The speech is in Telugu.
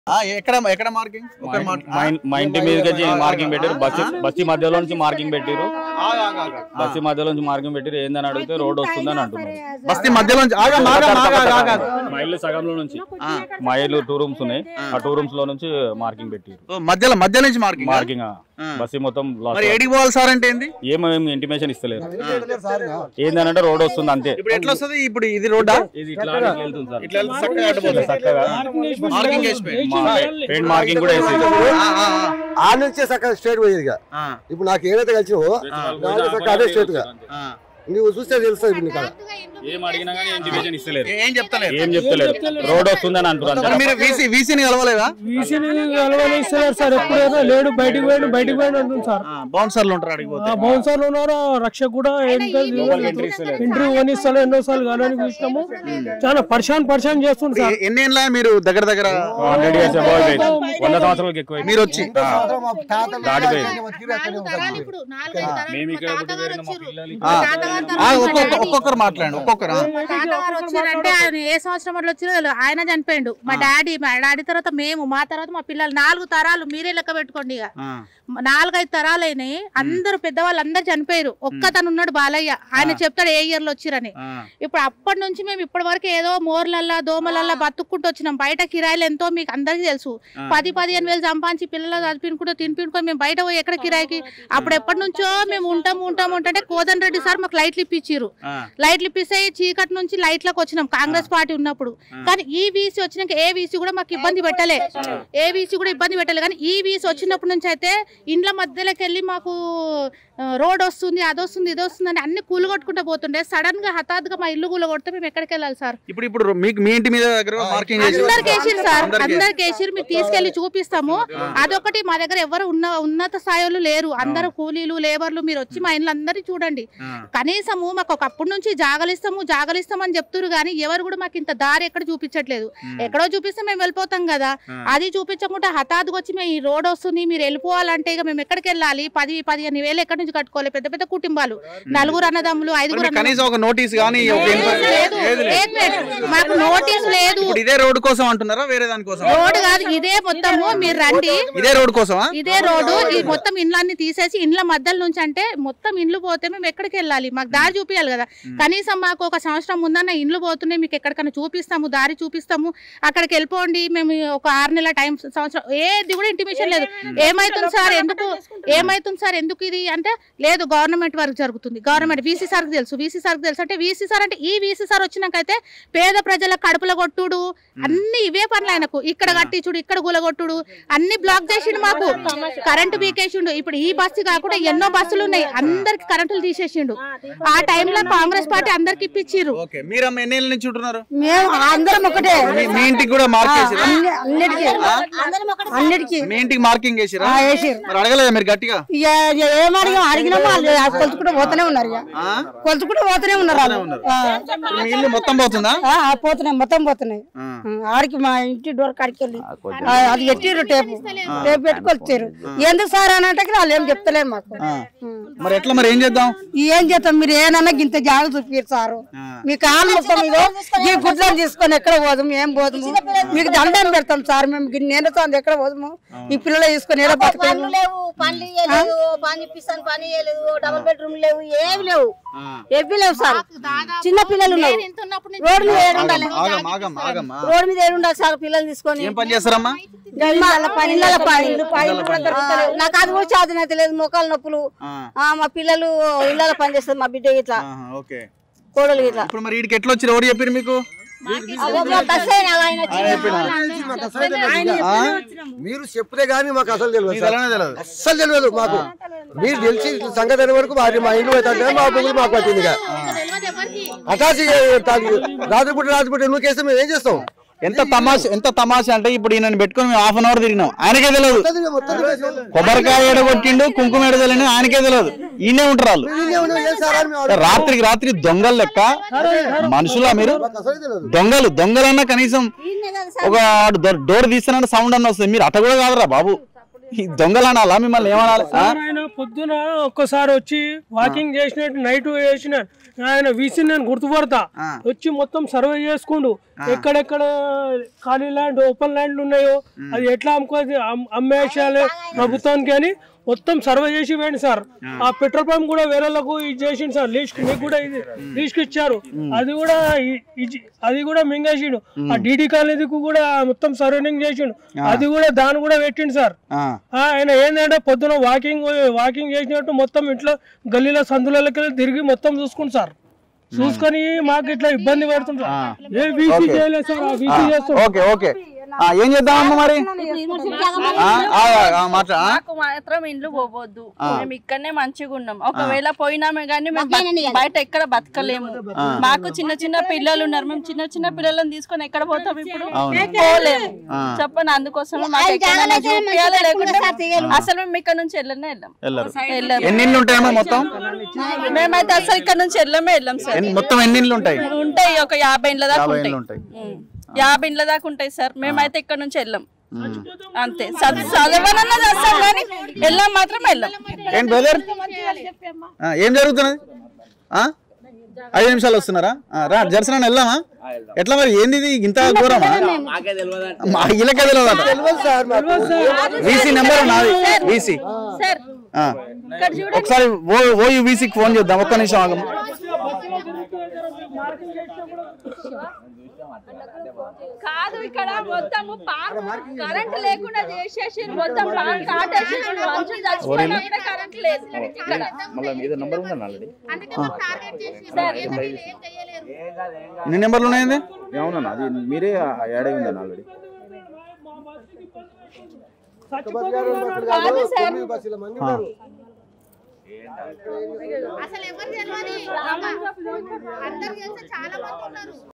ఆ, ఎక్కడ ఎక్కడ మార్కింగ్ ఒక మా ఇన్- మా ఇంటి మీదకి మార్కింగ్ పెట్టారు బస్సు బస్సు మధ్యలో నుంచి మార్కింగ్ పెట్టారు బస్సు మధ్యలో నుంచి మార్కింగ్ పెట్టారు ఏందని అడిగితే రోడ్ వస్తుందని అంటున్నారు బస్తీ మధ్యలో నుంచి ఆగా ఆగా ఆగా ఆగా మా ఇల్లు సగంలో నుంచి మా ఇల్లు టూ రూమ్స్ ఉన్నాయి ఆ టూ రూమ్స్ లో నుంచి మార్కింగ్ పెట్టారు ఓ, మధ్యలో మధ్య నుంచి మార్కింగ్ మార్కింగ్ బస్సు మొత్తం మరి లాస్ట్ ఏడికి పోవాలి సార్ అంటే ఏంది ఏమో ఇంటిమేషన్ ఇస్తలేరు ఏందనంటే రోడ్ వస్తుంది అంతే ఇప్పుడు ఎట్లా వస్తుంది ఇప్పుడు ఇది రోడ్డా ఇది ఇట్లా ఇట్లా వెళ్తుంది సార్ ఇట్లా వెళ్తే చక్కగా అడ్డుపోతుంది. చక్కగా మార్కింగ్ వేసిపోయి పెయింట్ మార్కింగ్ కూడా వేసేది ఆ, ఆ, ఆ నుంచే సక్క స్ట్రేట్ పోయేది ఇక ఆ, ఇప్పుడు నాకు ఏదైతే కలిసినో దాని సక్క అదే స్ట్రేట్ గా ఆ. నువ్వు చూస్తే తెలుస్తుంది ఇప్పుడు నీకు అలా. ఏం అడిగినా కానీ ఇంటిమేషన్ ఇస్తలేరు ఏ- ఏం చెప్తలేరు ఏం చెప్తలేరు రోడ్ వస్తుందని అంటున్నారు మరి మీరు వీసీ వీసీని కలవలేదా వీసీని కలవని ఇస్తలేరు సార్ ఎప్పుడైనా లేడు బయటికి పోయాడు బయటికి పోయాడు అంటుంది సార్ బౌన్సర్లు ఉంటారు అడిగి పోతే ఆ బౌన్సర్లు ఉన్నారు ఆ రక్ష కూడా ఇంటర్వ్యూ కొనిస్తాను ఎన్నోసార్లు కానీ చూసినాము చాలా పరిశాన్ పరిశాన్ చేస్తుంది సార్ ఎ- ఎన్ని ఏళ్ళ మీరు దగ్గర దగ్గర హండ్రెడ్ ఇయర్స్ అబౌవ్ అయిపోయింది వంద సంవత్సరాలకు ఎక్కువ మీరు వచ్చి దాటిపోయింది ఇప్పుడు నాలుగైదు తరాలు మేము ఇక్కడ మా పుట్టి తాతగారు పెరిగిన మా వచ్చిర్రు. పిల్లలు ఆ, మా తాతగారు ఆ, తర్వాత ఒక్కొక్క ఒక్కొక్కరు మాట్లాడండి ఒక్కొక్కరు ఆ. మా తాతగారు వచ్చిరంటే ఆయన ఏ సంవత్సరం వల్ల వచ్చిరో తెలియదు. ఆయన చనిపోయిండు మా డాడీ మా డాడీ తర్వాత మేము మా తర్వాత మా పిల్లలు నాలుగు తరాలు మీరే లెక్క పెట్టుకోండి ఇక ఆ. నాలుగైదు తరాలు అయినాయి అందరు పెద్దవాళ్ళు అందరు చనిపోయారు ఒక్కతను ఉన్నాడు బాలయ్య ఆయన చెప్తాడు ఏ ఇయర్ లో వచ్చిరని ఆ. ఇప్పుడు అప్పటి నుంచి మేము ఇప్పటి వరకు ఏదో మోర్లల్లా దోమలల్లా బతుక్కుంటూ వచ్చినాం బయట కిరాయిలు ఎంతో మీకు అందరికీ తెలుసు పది పదిహేను వేలు సంపాదించి పిల్లలు చదివించుకుంటూ తినిపించుకొని మేము బయట పోయి ఎక్కడ కిరాయికి అప్పుడు ఎప్పటి నుంచో మేము ఉంటాము ఉంటాము ఉంటే కోదన్ రెడ్డి సార్ మాకు లైట్లు ఇప్పించారు ఆ. లైట్లు ఇప్పిస్తే ఈ చీకటి నుంచి లైట్లకు వచ్చినాం కాంగ్రెస్ పార్టీ ఉన్నప్పుడు కానీ ఈ వీసీ వచ్చినాక ఏ వీసీ కూడా మాకు ఇబ్బంది పెట్టలే ఏ వీసీ కూడా ఇబ్బంది పెట్టలే కానీ ఈ వీసీ వచ్చినప్పటి నుంచి అయితే ఇండ్ల మధ్యలోకి వెళ్ళి మాకు ఆ, రోడ్ వస్తుంది అది వస్తుంది ఇది వస్తుంది అని అన్ని కూలగొట్టుకుంటూ పోతుండే సడన్ గా హఠాత్తుగా మా ఇల్లు కూలగొడితే మేము ఎక్కడికి వెళ్ళాలి సార్ ఇప్పుడు ఇప్పుడు మీకు మీ ఇంటి మీద దగ్గర మార్కింగ్ చేసి అందరికి వేసిరు సార్ అందరికి అందరికి వేసిరు మీకు తీసుకెళ్లి చూపిస్తాము అదొకటి మా దగ్గర ఎవరు ఉన్న ఉన్నత స్థాయిలో లేరు అందరూ కూలీలు లేబర్లు మీరు వచ్చి మా ఇల్లు అందరినీ చూడండి ఆ. కనీసము మాకు ఒకప్పటి నుంచి జాగలిస్తాము జాగలిస్తామని చెప్తున్నారు కానీ ఎవరు కూడా మాకు ఇంత దారి ఎక్కడ చూపించట్లేదు ఎక్కడో చూపిస్తే మేము వెళ్ళిపోతాం కదా అది చూపించకుండా హఠాత్తుగా వచ్చి మేము ఈ రోడ్ వస్తుంది మీరు వెళ్ళిపోవాలంటే ఇక మేము ఎక్కడికి వెళ్ళాలి పది పదిహేను వేలు ఎక్కడి నుంచి కట్టుకోవాలి పెద్ద పెద్ద కుటుంబాలు నలుగురు అన్నదమ్ములు మరి ఐదుగురు మీకు కనీసం ఒక నోటీస్ కానీ ఒక లేదు, ఇన్ఫర్- లేదు, ఏది లేదు. ఏది లేదు. మాకు నోటీస్ లేదు ఇప్పుడు ఇదే రోడ్డు కోసం అంటున్నారా వేరే దాని కోసం రోడ్ కాదు ఇదే మొత్తము మీరు రండి ఇదే రోడ్డు కోసమా ఇదే రోడ్డు ఈ మొత్తం ఇండ్లన్నీ తీసేసి ఇండ్ల మధ్యలో నుంచి అంటే మొత్తం ఇండ్లు పోతే మేము ఎక్కడికి వెళ్ళాలి మాకు దారి చూపించాలి కదా కనీసం మాకు ఒక సంవత్సరం ముందన్న ఇండ్లు పోతున్నాయి మీకు ఎక్కడికైనా చూపిస్తాము దారి చూపిస్తాము అక్కడికి వెళ్ళిపోండి మేము ఒక ఆరు నెలల టైం సంవత్సరం ఏది కూడా ఇంటిమేషన్ లేదు ఏమైతుంది సార్ ఎందుకు ఏమైతుంది సార్ ఎందుకు ఇది అంటే లేదు గవర్నమెంట్ వర్క్ జరుగుతుంది గవర్నమెంట్ వీసీ సార్కి తెలుసు వీసీ సార్కి తెలుసు అంటే వీసీ సార్ అంటే ఈ వీసీ సార్ వచ్చినాకైతే పేద ప్రజల కడుపుల కొట్టుడు అన్ని ఇవే పనులు ఆయనకు ఇక్కడ కట్టించుడు ఇక్కడ గులగొట్టుడు అన్ని బ్లాక్ చేసిండు మాకు కరెంటు పీకేసిండు ఇప్పుడు ఈ బస్సు కాకుండా ఎన్నో బస్సులు ఉన్నాయి అందరికి కరెంటులు తీసేసిండు ఆ టైంలో కాంగ్రెస్ పార్టీ అందరికి ఇప్పించిర్రు ఓకే మీరమ్మ ఎన్ని ఏళ్ళ నుంచి ఉంటున్నారు మేము అందరం ఒకటే మీ- మీ ఇంటికి కూడా మార్క్ చేసిరా అన్ని- అన్నిటికీ అన్నిటికీ మీ ఇంటికి మార్కింగ్ చేసిరా ఆ, వేసిర్రు. మరి అడగలేదా మీరు గట్టిగా ఇక ఇక ఏం అడిగాం అడిగినామో వాళ్ళు ఆ కొలుచుకుంటూ పోతూనే ఉన్నారు ఇక ఆ? కొలుచుకుంటూ పోతూనే ఉన్నారు వాళ్ళు ఆ. ఇప్పుడు మీ ఇల్లు మొత్తం పోతుందా ఆ, ఆ, పోతున్నాయి మొత్తం పోతున్నాయి ఆ. ఆ, ఆడికి మా ఇంటి డోర్ కాడికి వెళ్ళి ఆ, అది పెట్టిర్రు టేపు టేపు పెట్టి కొలిచారు ఎందుకు సార్ అని అంటే వాళ్ళు ఏం చెప్తలేరు మాకు ఉం. మరి ఎట్లా మరి ఏం చేద్దాం ఏం చేస్తాం మీరు ఏనన్నా ఇంత జాగ చూపిరు సారు మీ కాలు మొత్తం ఇదో ఈ గుడ్లను తీసుకొని ఎక్కడ పోదాము ఏం పోదాము మీకు దండం పెడతాం సార్ మేము నేను ఎక్కడ పోదాము ఈ పిల్లలు తీసుకొని ఏదో బతకలేము పనులు లేవు పనులు ఇయ్యలేదు పని ఇప్పిస్తాను పని ఇయ్యలేదు డబుల్ బెడ్రూమ్ లేవు ఏమి లేవు ఏవి లేవు సార్ చిన్న పిల్లలు ఉన్నారు ఇంత ఉన్నప్పుడు నుంచి రోడ్డు మీద ఏడు ఉండాలి ఆగం ఆగం ఆగమ్మా రోడ్డు మీద ఏడు ఉండాలి సార్ పిల్లలు తీసుకొని ఏం పని చేస్తారమ్మా ఇళ్ళ పని ఇళ్ళ పని ఆ, నాకు అది కూడా చాదనైతే లేదు మోకాలు నొప్పులు ఆ. ఆ, మా పిల్లలు ఇళ్ళ పని చేస్తారు మా బిడ్డ ఇట్లా ఆహా, ఓకే కోడలు ఇట్లా ఇప్పుడు మరి వీడికి ఎట్లా వచ్చి ఎవరు చెప్పారు మీకు అగో మా బస్ అయినా ఆయన వచ్చి ఆయన చెప్పినా ఆ? మీరు చెప్తే గానీ మాకు అసలు తెలియదు మీకు సార్. ఎలానే తెలియదు అస్సలు తెలియదు మాకు మీరు తెలిసి సంగతి అయిన వరకు మాది మా ఇంట్లో అవుతుంటే మా బొగ్గులు మాకు పట్టింది ఇక తెలియదు ఎవరికి అటాచి రాత్రిపూట రాత్రిపూట నువ్వు కేస్తే మేము ఏం చేస్తాం ఎంత తమాష ఎంత తమాష అంటే ఇప్పుడు ఈయన పెట్టుకొని మేము హాఫ్ అన్ అవర్ తిరిగినాం ఆయనకే తెలియదు మొత్తం మొత్తం తెలియదు. కొబ్బరికాయ ఎడగొట్టిండు కుంకుమ ఎడదలని ఆయనకే తెలియదు ఈయనే ఉంటారు వాళ్ళు ఈయనే ఉన్నాం, ఏం సార్ అని మేము అడుగుతాం. రాత్రికి రాత్రి దొంగలు లెక్క మనుషులా మీరు మాకు అసలు తెలియదు దొంగలు దొంగలన్నా కనీసం ఒక డోర్ తీస్తానంటే సౌండ్ అన్న వస్తుంది మీరు అట్ట కూడా కాదురా బాబు ఈ దొంగలు అనాలా మిమ్మల్ని ఏమనాలి ఆ? సార్ ఆయన పొద్దున ఒక్కసారి వచ్చి వాకింగ్ చేసినట్టు నైట్ చేసిన ఆయన వీసీ నేను గుర్తుపడతా వచ్చి మొత్తం సర్వే చేసుకుండు ఎక్కడెక్కడ ఖాళీ ల్యాండ్ ఓపెన్ ల్యాండ్లు ఉన్నాయో అది ఎట్లా అమ్ముకోది అమ్- అమ్మేసాలి ప్రభుత్వానికి అని మొత్తం సర్వే చేసి వేయండి సార్ ఆ పెట్రోల్ పంప్ కూడా వేరేలకు ఇది చేసిండు సార్ లీస్ట్ మీకు కూడా ఇది లీస్ట్ ఇచ్చారు అది కూడా ఇ- ఇచ్చి- అది కూడా మింగేసిండు ఆ డీడీ కాలనీకి కూడా మొత్తం సర్వేనింగ్ చేసిండు అది కూడా దాన్ని కూడా పెట్టిండు సార్ ఆ. ఆ, ఆయన ఏంటంటే పొద్దున వాకింగ్ వాకింగ్ చేసినట్టు మొత్తం ఇంట్లో గల్లీలో సందులకి వెళ్ళి తిరిగి మొత్తం చూసుకుంటు సార్ చూసుకొని మాకు ఇట్లా ఇబ్బంది పెడుతుంటారు ఏ వీసీ చేయలేదు సార్ ఆ వీసీ చేస్తాం ఓకే ఓకే ఆ, ఏం చేద్దామమ్మా మరి ఆ, ఆ, ఆ, మాట్లా ఆ? మాకు మాత్రం ఇండ్లు పోవద్దు మేము ఇక్కడనే మంచిగా ఉన్నాం ఒకవేళ పోయినామే కానీ మేము బత- బయట ఎక్కడ బతకలేము మాకు చిన్న చిన్న పిల్లలు ఉన్నారు మేము చిన్న చిన్న పిల్లలను తీసుకొని ఎక్కడ పోతాం ఇప్పుడు పోలేము చెప్పండి అందుకోసం మాకు ఎక్కడైనా చూపియాలి లేకుంటే అసలు మేము ఇక్కడ నుంచి వెళ్ళనే వెళ్ళాం వెళ్ళరు వెళ్ళాము ఎన్ని ఇండ్లు ఉంటాయమ్మా మొత్తం మేమైతే అసలు ఇక్కడ నుంచి వెళ్ళమే వెళ్ళాం సార్ ఎన్ని- మొత్తం ఎన్ని ఇండ్లు ఉంటాయి ఉంటాయి ఒక యాభై ఇండ్ల దాకా యాభై ఉంటాయి ఇండ్లు ఉంటాయి ఉం. యాభై ఇండ్ల దాకా ఉంటాయి సార్ మేమైతే ఇక్కడ నుంచి వెళ్ళాం అంతే చద- చదవనన్నా చేస్తాం కానీ వెళ్ళాం మాత్రం వెళ్ళాం ఏంటి బ్రదర్ ఏం జరుగుతున్నది ఆ? ఐదు నిమిషాలు వస్తున్నారా ఆ, రా జర్సన్ వెళ్దామా ఎట్లా మరి ఏంది ఇది ఇంత దూరమా మా ఇళ్ళకే తెలియదట వీసీ నెంబర్ నాది వీసీ సార్ ఆ. ఇక్కడ చూడండి ఒకసారి ఓ ఓయూ వీసీకి ఫోన్ చేద్దాం ఒక్క నిమిషం ఆగము కాదు ఇక్కడ మొత్తం కరెంట్ లేకుండా చేసేసి మొత్తం పాన్ కాటేసేసి మనుషులు చచ్చిపోయినా కూడా కరెంట్ లేదు ఇక్కడ అందుకే మాకు టార్గెట్ చేసి ఏం చేయలేరు ఎన్ని నెంబర్లు ఉన్నాయండి అవునన్నా అది మీరే యాడ్ అయి ఉందన్న ఆల్రెడీ కాదు సార్ అసలు ఎవరు తెలియదు అందరు తెలిస్తే చాలా మంది ఉన్నారు